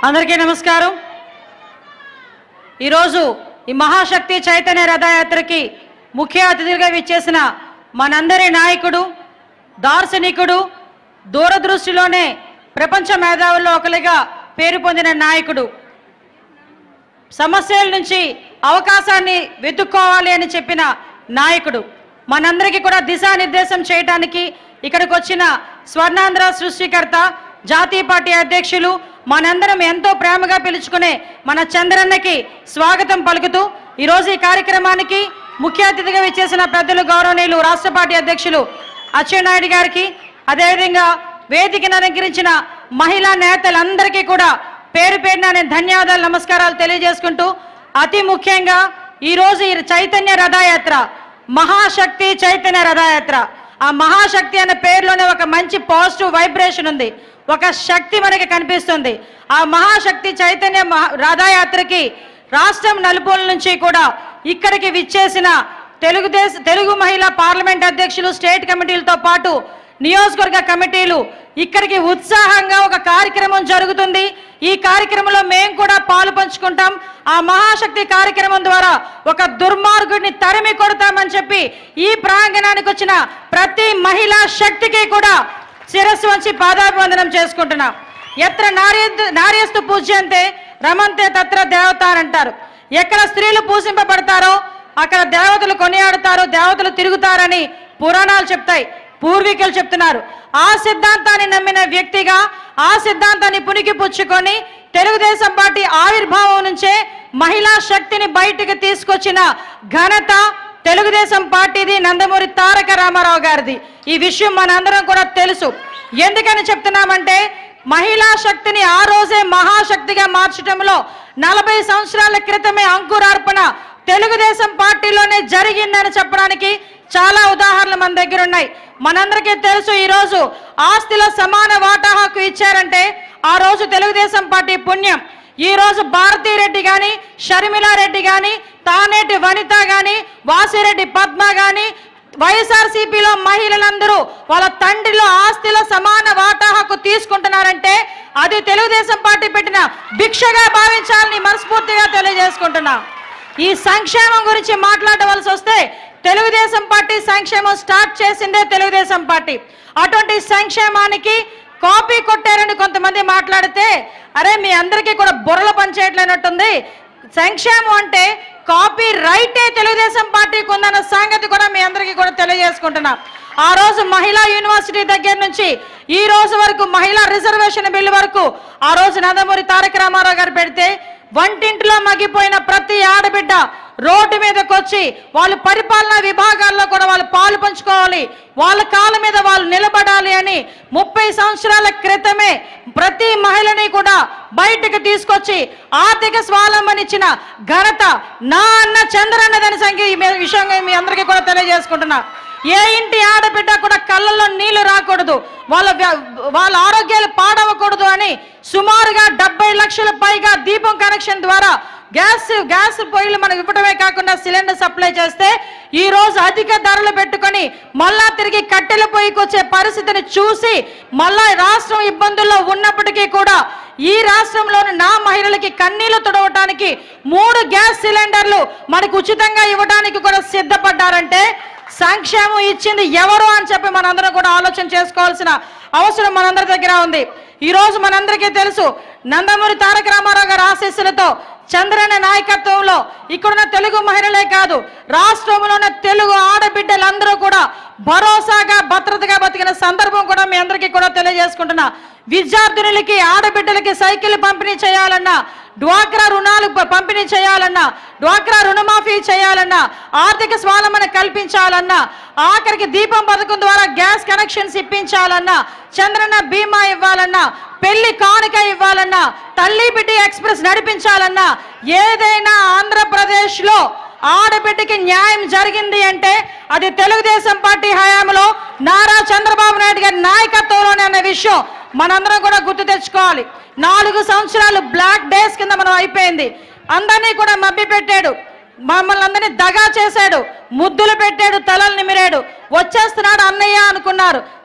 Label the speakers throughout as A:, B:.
A: అందరికీ నమస్కారం ఈరోజు ఈ మహాశక్తి చైతన్య రథయాత్రకి ముఖ్య అతిథిగా విచ్చేసిన మనందరి నాయకుడు దార్శనికుడు దూరదృష్టిలోనే ప్రపంచ మేధావుల్లో ఒకరిగా పేరు పొందిన నాయకుడు సమస్యల నుంచి అవకాశాన్ని వెతుక్కోవాలి అని చెప్పిన నాయకుడు మనందరికీ కూడా దిశానిర్దేశం చేయడానికి ఇక్కడికి వచ్చిన స్వర్ణాంధ్ర సృష్టికర్త జాతీయ పార్టీ అధ్యక్షులు మనందరం ఎంతో ప్రేమగా పిలుచుకునే మన చంద్రన్నకి స్వాగతం పలుకుతూ ఈరోజు ఈ కార్యక్రమానికి ముఖ్య అతిథిగా విచ్చేసిన పెద్దలు గౌరవనీయులు రాష్ట్ర పార్టీ అధ్యక్షులు అచ్చెన్నాయుడు గారికి అదేవిధంగా వేదికను అలంకరించిన మహిళా నేతలందరికీ కూడా పేరు పేరున నేను ధన్యవాదాలు నమస్కారాలు తెలియజేసుకుంటూ అతి ముఖ్యంగా ఈరోజు ఈ చైతన్య రథయాత్ర మహాశక్తి చైతన్య రథయాత్ర ఆ మహాశక్తి అనే పేరులోనే ఒక మంచి పాజిటివ్ వైబ్రేషన్ ఉంది ఒక శక్తి మనకి కనిపిస్తుంది ఆ మహాశక్తి చైతన్య మహా- రథయాత్రకి రాష్ట్రం నలుపూల నుంచి కూడా ఇక్కడికి విచ్చేసిన తెలుగుదేశ తెలుగు మహిళా పార్లమెంట్ అధ్యక్షులు స్టేట్ కమిటీలతో పాటు నియోజకవర్గ కమిటీలు ఇక్కడికి ఉత్సాహంగా ఒక కార్యక్రమం జరుగుతుంది ఈ కార్యక్రమంలో మేము కూడా పాలు పంచుకుంటాం ఆ మహాశక్తి కార్యక్రమం ద్వారా ఒక దుర్మార్గుడిని తరిమి కొడతామని చెప్పి ఈ ప్రాంగణానికి వచ్చిన ప్రతి మహిళా శక్తికి కూడా శిరస్సు వంచి పాదాభివందనం చేసుకుంటున్నాం ఎత్ర నార్య నార్యస్తు పూజ్యంతే రమంతే తత్ర దేవత అని అంటారు ఎక్కడ స్త్రీలు పూజింపబడతారో అక్కడ దేవతలు కొనియాడతారు దేవతలు తిరుగుతారని పురాణాలు చెప్తాయి పూర్వీకులు చెప్తున్నారు ఆ సిద్ధాంతాన్ని నమ్మిన వ్యక్తిగా ఆ సిద్ధాంతాన్ని పునికి పుచ్చుకొని తెలుగుదేశం పార్టీ ఆవిర్భావం నుంచే మహిళా శక్తిని బయటకు తీసుకొచ్చిన ఘనత తెలుగుదేశం పార్టీది నందమూరి తారక రామారావు గారిది ఈ విషయం మనందరం కూడా తెలుసు ఎందుకని చెప్తున్నామంటే మహిళా శక్తిని ఆ రోజే మహాశక్తిగా మార్చడంలో నలభై సంవత్సరాల క్రితమే అంకురార్పణ తెలుగుదేశం పార్టీలోనే జరిగిందని చెప్పడానికి చాలా ఉదాహరణలు మన దగ్గర ఉన్నాయి మనందరికీ తెలుసు ఈరోజు ఆస్తిలో సమాన వాటా హక్కు ఇచ్చారంటే ఆ రోజు తెలుగుదేశం పార్టీ పుణ్యం ఈ రోజు భారతీరెడ్డి గాని షర్మిలారెడ్డి గాని తానేటి వనిత గాని వాసిరెడ్డి పద్మ గాని వైఎస్ఆర్సీపీలో మహిళలందరూ వాళ్ళ తండ్రిలో ఆస్తిలో సమాన వాటా హక్కు తీసుకుంటున్నారంటే అది తెలుగుదేశం పార్టీ పెట్టిన భిక్షగా భావించాలని మనస్ఫూర్తిగా తెలియజేసుకుంటున్నా ఈ సంక్షేమం గురించి మాట్లాడవలసి వస్తే తెలుగుదేశం పార్టీ సంక్షేమం స్టార్ట్ చేసిందే తెలుగుదేశం పార్టీ అటువంటి సంక్షేమానికి కాపీ కొట్టారని కొంతమంది మాట్లాడితే అరే మీ అందరికీ కూడా బుర్రలు పనిచేయట్లేనట్టుంది సంక్షేమం అంటే కాపీ రైటే తెలుగుదేశం పార్టీకి ఉందన్న సంగతి కూడా మీ అందరికీ కూడా తెలియజేసుకుంటున్నా ఆ రోజు మహిళా యూనివర్సిటీ దగ్గర నుంచి ఈ రోజు వరకు మహిళా రిజర్వేషన్ బిల్లు వరకు ఆ రోజు నందమూరి తారక రామారావు గారు పెడితే వంటింటిలో మగ్గిపోయిన ప్రతి ఆడబిడ్డ రోడ్డు మీదకి వచ్చి వాళ్ళు పరిపాలనా విభాగాల్లో కూడా వాళ్ళు పాలు పంచుకోవాలి వాళ్ళ కాళ్ళ మీద వాళ్ళు నిలబడాలి అని ముప్పై సంవత్సరాల క్రితమే ప్రతి మహిళని కూడా బయటకు తీసుకొచ్చి ఆర్థిక స్వావలంబనిచ్చిన ఘనత నా అన్న చంద్రన్నదని సంఖ్య ఈ మీ- విషయంగా మీ అందరికీ కూడా తెలియజేసుకుంటున్నా ఏ ఇంటి ఆడబిడ్డ కూడా కళ్ళల్లో నీళ్లు రాకూడదు వాళ్ళ వ్య- వాళ్ళ ఆరోగ్యాలు పాడవకూడదు అని సుమారుగా డెబ్బై లక్షల పైగా దీపం కనెక్షన్ ద్వారా గ్యాస్ గ్యాస్ పొయ్యిలు మనం ఇవ్వడమే కాకుండా సిలిండర్ సప్లై చేస్తే ఈ రోజు అధిక ధరలు పెట్టుకొని మళ్ళా తిరిగి కట్టెల పొయ్యికి వచ్చే పరిస్థితిని చూసి మళ్ళా రాష్ట్రం ఇబ్బందుల్లో ఉన్నప్పటికీ కూడా ఈ రాష్ట్రంలోని నా మహిళలకి కన్నీళ్లు తుడవటానికి మూడు గ్యాస్ సిలిండర్లు మనకు ఉచితంగా ఇవ్వడానికి కూడా సిద్ధపడ్డారంటే సంక్షేమం ఇచ్చింది ఎవరు అని చెప్పి మనందరం కూడా ఆలోచన చేసుకోవాల్సిన అవసరం మనందరి దగ్గర ఉంది ఈ రోజు మనందరికీ తెలుసు నందమూరి తారక రామారావు గారి ఆశీస్సులతో చంద్రన్న నాయకత్వంలో ఇక్కడున్న తెలుగు మహిళలే కాదు రాష్ట్రంలో ఉన్న తెలుగు ఆడబిడ్డలందరూ కూడా భరోసాగా భద్రతగా బతికిన సందర్భం కూడా మీ అందరికీ కూడా తెలియజేసుకుంటున్నా విద్యార్థినులకి ఆడబిడ్డలకి సైకిల్ పంపిణీ చేయాలన్నా డ్వాక్రా రుణాలు ప- పంపిణీ చేయాలన్నా డ్వాక్రా రుణమాఫీ చేయాలన్నా ఆర్థిక స్వావలంబన కల్పించాలన్నా ఆఖరికి దీపం పథకం ద్వారా గ్యాస్ కనెక్షన్స్ ఇప్పించాలన్నా చంద్రన్న బీమా ఇవ్వాలన్నా పెళ్లి కానుక ఇవ్వాలన్నా తల్లి బిడ్డ ఎక్స్ప్రెస్ నడిపించాలన్నా ఏదైనా ఆంధ్రప్రదేశ్ లో ఆడబిడ్డకి న్యాయం జరిగింది అంటే అది తెలుగుదేశం పార్టీ హయాంలో నారా చంద్రబాబు నాయుడు గారి నాయకత్వంలోనే అన్న విషయం మనందరం కూడా గుర్తు తెచ్చుకోవాలి నాలుగు సంవత్సరాలు బ్లాక్ డేస్ కింద మనం అయిపోయింది అందరినీ కూడా మభ్య పెట్టాడు మమ్మల్ని అందరినీ దగా చేశాడు ముద్దులు పెట్టాడు తలలు నిమిరాడు వచ్చేస్తున్నాడు అన్నయ్య అనుకున్నారు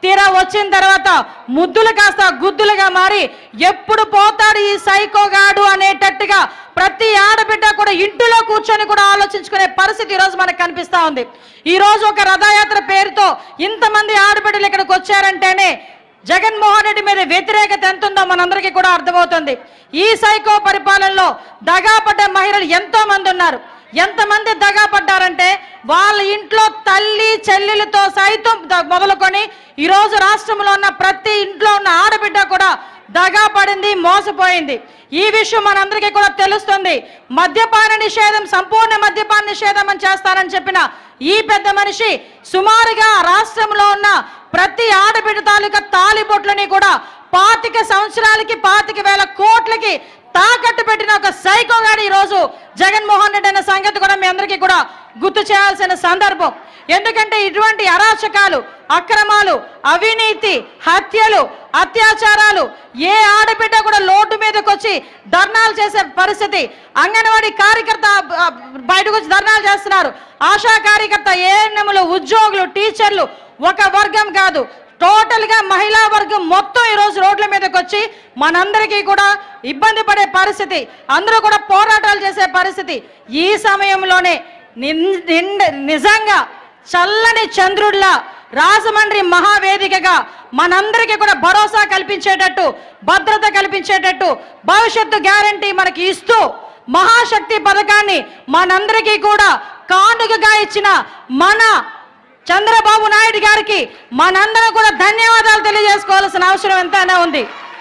A: తీరా వచ్చిన తర్వాత ముద్దులు కాస్త గుద్దులుగా మారి ఎప్పుడు పోతాడు ఈ సైకోగాడు అనేటట్టుగా ప్రతి ఆడబిడ్డ కూడా ఇంటిలో కూర్చొని కూడా ఆలోచించుకునే పరిస్థితి ఈ రోజు మనకు కనిపిస్తా ఉంది ఈ రోజు ఒక రథయాత్ర పేరుతో ఇంతమంది ఆడబిడ్డలు ఇక్కడికి వచ్చారంటేనే జగన్మోహన్ రెడ్డి మీద వ్యతిరేకత ఎంత ఉందో మనందరికీ కూడా అర్థమవుతుంది ఈ సైకో పరిపాలనలో దగాపడ్డ మహిళలు ఎంతో మంది ఉన్నారు ఎంతమంది దగా పడ్డారంటే వాళ్ళ ఇంట్లో తల్లి చెల్లెలతో సైతం ద- మొదలుకొని ఈరోజు రాష్ట్రంలో ఉన్న ప్రతి ఇంట్లో ఉన్న ఆడబిడ్డ కూడా దగా పడింది మోసపోయింది ఈ విషయం మనందరికీ కూడా తెలుస్తుంది మద్యపాన నిషేధం సంపూర్ణ మద్యపాన నిషేధం అని చేస్తారని చెప్పిన ఈ పెద్ద మనిషి సుమారుగా రాష్ట్రంలో ఉన్న ప్రతి ఆడబిడ్డ తాలూకా తాలిబొట్లని కూడా పాతిక సంవత్సరాలకి పాతిక వేల కోట్లకి తాకట్టు పెట్టిన ఒక సైకో గాడు ఈ రోజు జగన్మోహన్ రెడ్డి అనే సంగతి కూడా మీ అందరికీ కూడా గుర్తు చేయాల్సిన సందర్భం ఎందుకంటే ఇటువంటి అరాచకాలు అక్రమాలు అవినీతి హత్యలు అత్యాచారాలు ఏ ఆడబిడ్డ కూడా లోటు మీదకి వచ్చి ధర్నాలు చేసే పరిస్థితి అంగన్వాడీ కార్యకర్త ఆ, బయటకు వచ్చి ధర్నాలు చేస్తున్నారు ఆశా కార్యకర్త ఏఎన్ఎంలు ఉద్యోగులు టీచర్లు ఒక వర్గం కాదు టోటల్ గా మహిళా వర్గం మొత్తం ఈ రోజు రోడ్ల మీదకి వచ్చి మనందరికీ కూడా ఇబ్బంది పడే పరిస్థితి అందరూ కూడా పోరాటాలు చేసే పరిస్థితి ఈ సమయంలోనే నిన్- నిండ- నిజంగా చల్లని చంద్రుడిలా రాజమండ్రి మహావేదికగా మనందరికీ కూడా భరోసా కల్పించేటట్టు భద్రత కల్పించేటట్టు భవిష్యత్తు గ్యారంటీ మనకి ఇస్తూ మహాశక్తి పథకాన్ని మనందరికీ కూడా కానుకగా ఇచ్చిన మన చంద్రబాబు నాయుడు గారికి మనందరం కూడా ధన్యవాదాలు తెలియజేసుకోవాల్సిన అవసరం ఎంతైనా ఉంది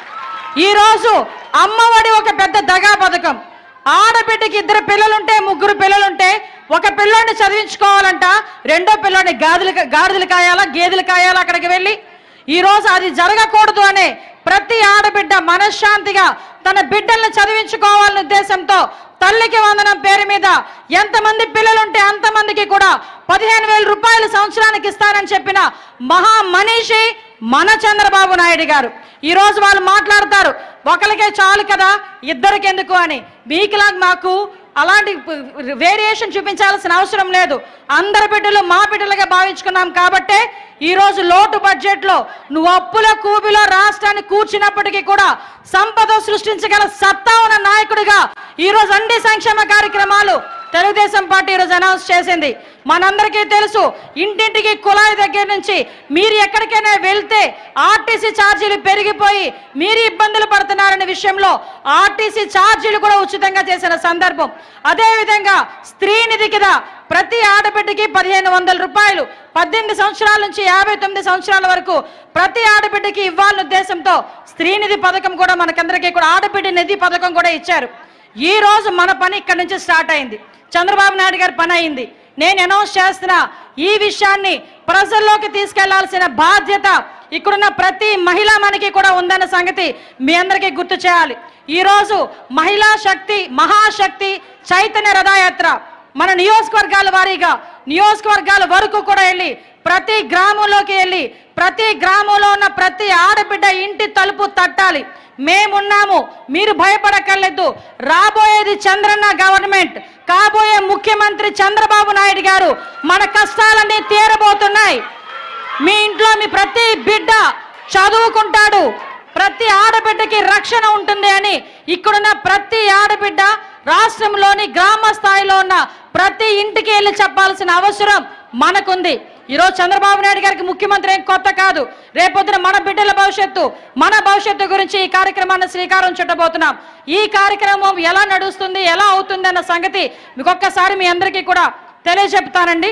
A: ఈరోజు అమ్మఒడి ఒక పెద్ద దగా పథకం ఆడబిడ్డకి ఇద్దరు పిల్లలుంటే ముగ్గురు పిల్లలుంటే ఒక పిల్లోడిని చదివించుకోవాలంట రెండో పిల్లోడిని గాదులు గాడిదలు కాయాలా గేదెలు కాయాలా అక్కడికి వెళ్ళి ఈ రోజు అది జరగకూడదు అనే ప్రతి ఆడబిడ్డ మనశ్శాంతిగా తన బిడ్డల్ని చదివించుకోవాలనే ఉద్దేశంతో తల్లికి వందనం పేరు మీద ఎంతమంది పిల్లలుంటే అంతమందికి కూడా పదిహేను వేల రూపాయలు సంవత్సరానికి ఇస్తానని చెప్పిన మహా మనీషి మన చంద్రబాబు నాయుడు గారు ఈ రోజు వాళ్ళు మాట్లాడతారు ఒకరికే చాలు కదా ఇద్దరికి ఎందుకు అని మీకులా మాకు అలాంటి వేరియేషన్ చూపించాల్సిన అవసరం లేదు అందరి బిడ్డలు మా బిడ్డలుగా భావించుకున్నాం కాబట్టే ఈ రోజు లోటు బడ్జెట్ లో నువ్వు అప్పుల కూబిలో రాష్ట్రాన్ని కూర్చున్నప్పటికీ కూడా సంపద సృష్టించగల సత్తా ఉన్న నాయకుడిగా ఈ రోజు అన్ని సంక్షేమ కార్యక్రమాలు తెలుగుదేశం పార్టీ ఈరోజు అనౌన్స్ చేసింది మనందరికీ తెలుసు ఇంటింటికి కుళాయి దగ్గర నుంచి మీరు ఎక్కడికైనా వెళ్తే ఆర్టీసీ ఛార్జీలు పెరిగిపోయి మీరు ఇబ్బందులు పడుతున్నారనే విషయంలో ఆర్టీసీ ఛార్జీలు కూడా ఉచితంగా చేసిన సందర్భం అదేవిధంగా స్త్రీ నిధి కింద ప్రతి ఆడబిడ్డకి పదిహేను వందల రూపాయలు పద్దెనిమిది సంవత్సరాల నుంచి యాభై తొమ్మిది సంవత్సరాల వరకు ప్రతి ఆడబిడ్డకి ఇవ్వాలనే ఉద్దేశంతో స్త్రీ నిధి పథకం కూడా మనకందరికీ కూడా ఆడబిడ్డ నిధి పథకం కూడా ఇచ్చారు ఈ రోజు మన పని ఇక్కడ నుంచి స్టార్ట్ అయింది చంద్రబాబు నాయుడు గారి పని అయింది నేను అనౌన్స్ చేస్తున్న ఈ విషయాన్ని ప్రజల్లోకి తీసుకెళ్లాల్సిన బాధ్యత ఇక్కడున్న ప్రతి మహిళ మనకి కూడా ఉందన్న సంగతి మీ అందరికీ గుర్తు చేయాలి ఈ రోజు మహిళా శక్తి మహాశక్తి చైతన్య రథయాత్ర మన నియోజకవర్గాల వారీగా నియోజకవర్గాల వరకు కూడా వెళ్ళి ప్రతి గ్రామంలోకి వెళ్ళి ప్రతి గ్రామంలో ఉన్న ప్రతి ఆడబిడ్డ ఇంటి తలుపు తట్టాలి మేమున్నాము మీరు భయపడక్కర్లేదు రాబోయేది చంద్రన్న గవర్నమెంట్ కాబోయే ముఖ్యమంత్రి చంద్రబాబు నాయుడు గారు మన కష్టాలన్నీ తీరబోతున్నాయి మీ ఇంట్లో మీ ప్రతి బిడ్డ చదువుకుంటాడు ప్రతి ఆడబిడ్డకి రక్షణ ఉంటుంది అని ఇక్కడున్న ప్రతి ఆడబిడ్డ రాష్ట్రంలోని గ్రామ స్థాయిలో ఉన్న ప్రతి ఇంటికి వెళ్ళి చెప్పాల్సిన అవసరం మనకుంది ఈరోజు చంద్రబాబు నాయుడు గారికి ముఖ్యమంత్రి ఏం కొత్త కాదు రేపొద్దున మన బిడ్డల భవిష్యత్తు మన భవిష్యత్తు గురించి ఈ కార్యక్రమాన్ని శ్రీకారం చుట్టబోతున్నాం ఈ కార్యక్రమం ఎలా నడుస్తుంది ఎలా అవుతుంది అన్న సంగతి మీకు ఒక్కసారి మీ అందరికీ కూడా తెలియజెప్తానండి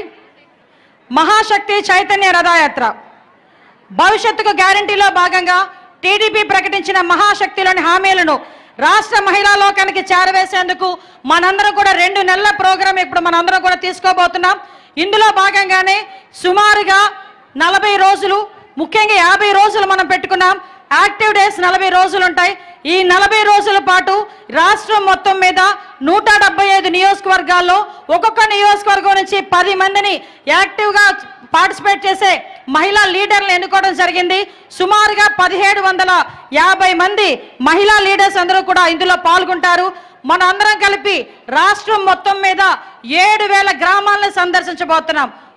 A: మహాశక్తి చైతన్య రథయాత్ర భవిష్యత్తుకు గ్యారంటీలో భాగంగా టీడీపీ ప్రకటించిన మహాశక్తిలోని హామీలను రాష్ట్ర మహిళా లోకానికి చేరవేసేందుకు మనందరం కూడా రెండు నెలల ప్రోగ్రాం ఇప్పుడు మనందరం కూడా తీసుకోబోతున్నాం ఇందులో భాగంగానే సుమారుగా నలభై రోజులు ముఖ్యంగా యాభై రోజులు మనం పెట్టుకున్నాం యాక్టివ్ డేస్ నలభై రోజులు ఉంటాయి ఈ నలభై రోజుల పాటు రాష్ట్రం మొత్తం మీద నూట డెబ్బై ఐదు నియోజకవర్గాల్లో ఒక్కొక్క నియోజకవర్గం నుంచి పది మందిని యాక్టివ్గా పార్టిసిపేట్ చేసే మహిళా లీడర్లను ఎన్నుకోవడం జరిగింది సుమారుగా పదిహేడు వందల యాభై మంది మహిళా లీడర్స్ అందరూ కూడా ఇందులో పాల్గొంటారు మన అందరం కలిపి రాష్ట్రం మొత్తం మీద ఏడు వేల గ్రామాలను సందర్శించబోతున్నాం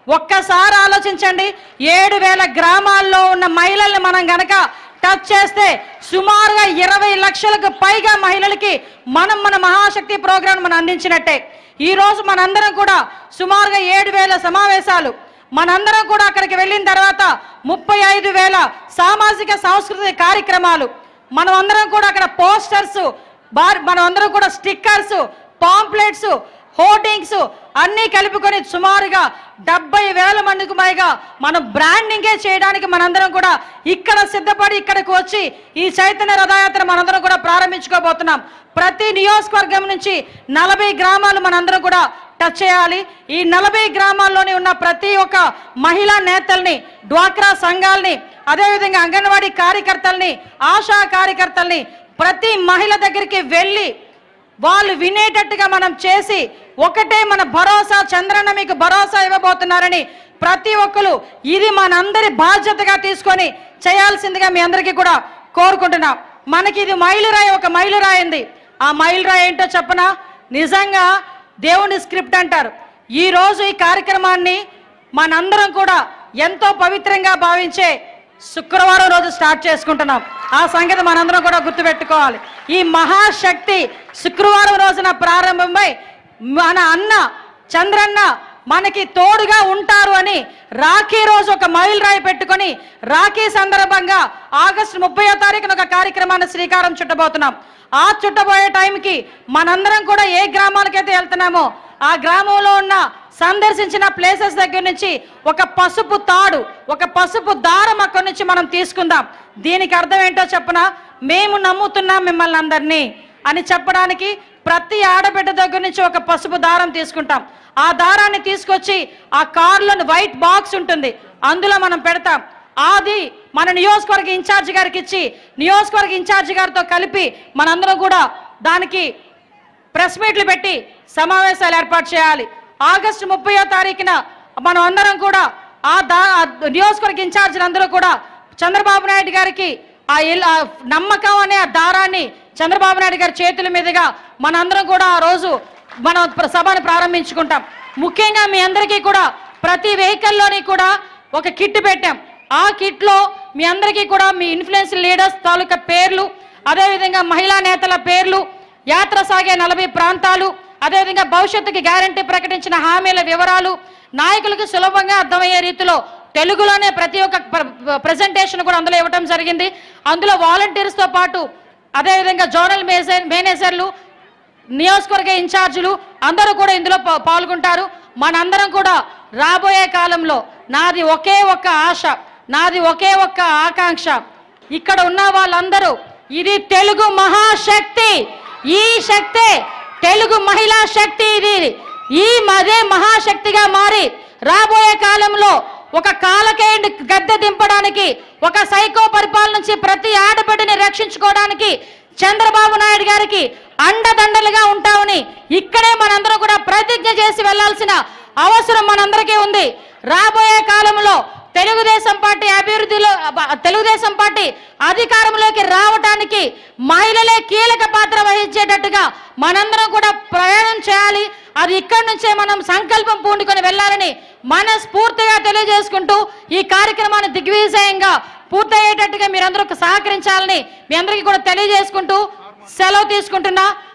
A: ఒక్కసారి ఆలోచించండి ఏడు వేల గ్రామాల్లో ఉన్న మహిళల్ని మనం గనక టచ్ చేస్తే సుమారుగా ఇరవై లక్షలకు పైగా మహిళలకి మనం మన మహాశక్తి ప్రోగ్రాం మనం అందించినట్టే ఈ రోజు మనందరం కూడా సుమారుగా ఏడు వేల సమావేశాలు మనందరం కూడా అక్కడికి వెళ్ళిన తర్వాత ముప్పై ఐదు వేల సామాజిక సాంస్కృతిక కార్యక్రమాలు మనం అందరం కూడా అక్కడ పోస్టర్స్ బార్ మనం అందరం కూడా స్టిక్కర్స్ పాంప్లెట్స్ హోర్డింగ్స్ అన్నీ కలుపుకొని సుమారుగా డెబ్బై వేల మందికి పైగా మనం బ్రాండింగే చేయడానికి మనందరం కూడా ఇక్కడ సిద్ధపడి ఇక్కడికి వచ్చి ఈ చైతన్య రథయాత్ర మనందరం కూడా ప్రారంభించుకోబోతున్నాం ప్రతి నియోజకవర్గం నుంచి నలభై గ్రామాలు మనందరం కూడా టచ్ చేయాలి ఈ నలభై గ్రామాల్లోని ఉన్న ప్రతి ఒక్క మహిళా నేతల్ని డ్వాక్రా సంఘాల్ని అదేవిధంగా అంగన్వాడీ కార్యకర్తల్ని ఆశా కార్యకర్తల్ని ప్రతి మహిళ దగ్గరికి వెళ్ళి వాళ్ళు వినేటట్టుగా మనం చేసి ఒకటే మన భరోసా చంద్రన్న మీకు భరోసా ఇవ్వబోతున్నారని ప్రతి ఒక్కరు ఇది మనందరి బాధ్యతగా తీసుకొని చేయాల్సిందిగా మీ అందరికీ కూడా కోరుకుంటున్నాం మనకి ఇది మైలురాయి ఒక మైలురాయి ఉంది ఆ మైలురాయి ఏంటో చెప్పనా నిజంగా దేవుని స్క్రిప్ట్ అంటారు ఈ రోజు ఈ కార్యక్రమాన్ని మనందరం కూడా ఎంతో పవిత్రంగా భావించే శుక్రవారం రోజు స్టార్ట్ చేసుకుంటున్నాం ఆ సంగతి మనందరం కూడా గుర్తుపెట్టుకోవాలి ఈ మహాశక్తి శుక్రవారం రోజున ప్రారంభమై మన అన్న చంద్రన్న మనకి తోడుగా ఉంటారు అని రాఖీ రోజు ఒక మైల్ రాయి పెట్టుకొని రాఖీ సందర్భంగా ఆగస్టు ముప్పయో తారీఖున ఒక కార్యక్రమాన్ని శ్రీకారం చుట్టబోతున్నాం ఆ చుట్టబోయే టైంకి మనందరం కూడా ఏ గ్రామాలకైతే వెళ్తున్నామో ఆ గ్రామంలో ఉన్న సందర్శించిన ప్లేసెస్ దగ్గర నుంచి ఒక పసుపు తాడు ఒక పసుపు దారం అక్కడి నుంచి మనం తీసుకుందాం దీనికి అర్థం ఏంటో చెప్పనా మేము నమ్ముతున్నాం మిమ్మల్ని అందరినీ అని చెప్పడానికి ప్రతి ఆడబిడ్డ దగ్గర నుంచి ఒక పసుపు దారం తీసుకుంటాం ఆ దారాన్ని తీసుకొచ్చి ఆ కార్లోని వైట్ బాక్స్ ఉంటుంది అందులో మనం పెడతాం అది మన నియోజకవర్గ ఇన్ఛార్జ్ గారికి ఇచ్చి నియోజకవర్గ ఇన్ఛార్జ్ గారితో కలిపి మనందరం కూడా దానికి ప్రెస్ మీట్లు పెట్టి సమావేశాలు ఏర్పాటు చేయాలి ఆగస్టు ముప్పయో తారీఖున మనం అందరం కూడా ఆ దా ఆ నియోజకవర్గ ఇన్ఛార్జీలు అందరూ కూడా చంద్రబాబు నాయుడు గారికి ఆ ఇల్- ఆ నమ్మకం అనే ఆ దారాన్ని చంద్రబాబు నాయుడు గారి చేతుల మీదుగా మనందరం కూడా ఆ రోజు మనం ప్ర- సభను ప్రారంభించుకుంటాం ముఖ్యంగా మీ అందరికీ కూడా ప్రతి వెహికల్లోని కూడా ఒక కిట్ పెట్టాం ఆ కిట్లో మీ అందరికీ కూడా మీ ఇన్ఫ్లుయెన్స్ లీడర్స్ తాలూకా పేర్లు అదేవిధంగా మహిళా నేతల పేర్లు యాత్ర సాగే నలభై ప్రాంతాలు అదేవిధంగా భవిష్యత్తుకి గ్యారంటీ ప్రకటించిన హామీల వివరాలు నాయకులకు సులభంగా అర్థమయ్యే రీతిలో తెలుగులోనే ప్రతి ఒక్క ప్రజెంటేషన్ కూడా అందులో ఇవ్వడం జరిగింది అందులో వాలంటీర్స్తో పాటు అదేవిధంగా జోనల్ మేజర్ మేనేజర్లు నియోజకవర్గ ఇన్ఛార్జీలు అందరూ కూడా ఇందులో పా- పాల్గొంటారు మనందరం కూడా రాబోయే కాలంలో నాది ఒకే ఒక్క ఆశ నాది ఒకే ఒక్క ఆకాంక్ష ఇక్కడ ఉన్న వాళ్ళందరూ ఇది తెలుగు మహాశక్తి ఈ శక్తే తెలుగు మహిళా శక్తి ఇది ఈ అదే మహాశక్తిగా మారి రాబోయే కాలంలో ఒక కాలకేండి గద్దె దింపడానికి ఒక సైకో పరిపాలన నుంచి ప్రతి ఆడబిడ్డని రక్షించుకోవడానికి చంద్రబాబు నాయుడు గారికి అండదండలుగా ఉంటామని ఇక్కడే మనందరం కూడా ప్రతిజ్ఞ చేసి వెళ్ళాల్సిన అవసరం మనందరికీ ఉంది రాబోయే కాలంలో తెలుగుదేశం పార్టీ అభివృద్ధిలో అబ- తెలుగుదేశం పార్టీ అధికారంలోకి రావటానికి మహిళలే కీలక పాత్ర వహించేటట్టుగా మనందరం కూడా ప్రయాణం చేయాలి అది ఇక్కడి నుంచే మనం సంకల్పం పూనుకొని వెళ్ళాలని మనస్ఫూర్తిగా తెలియజేసుకుంటూ ఈ కార్యక్రమాన్ని దిగ్విజయంగా పూర్తయ్యేటట్టుగా మీరందరూ సహకరించాలని మీ అందరికీ కూడా తెలియజేసుకుంటూ సెలవు తీసుకుంటున్నా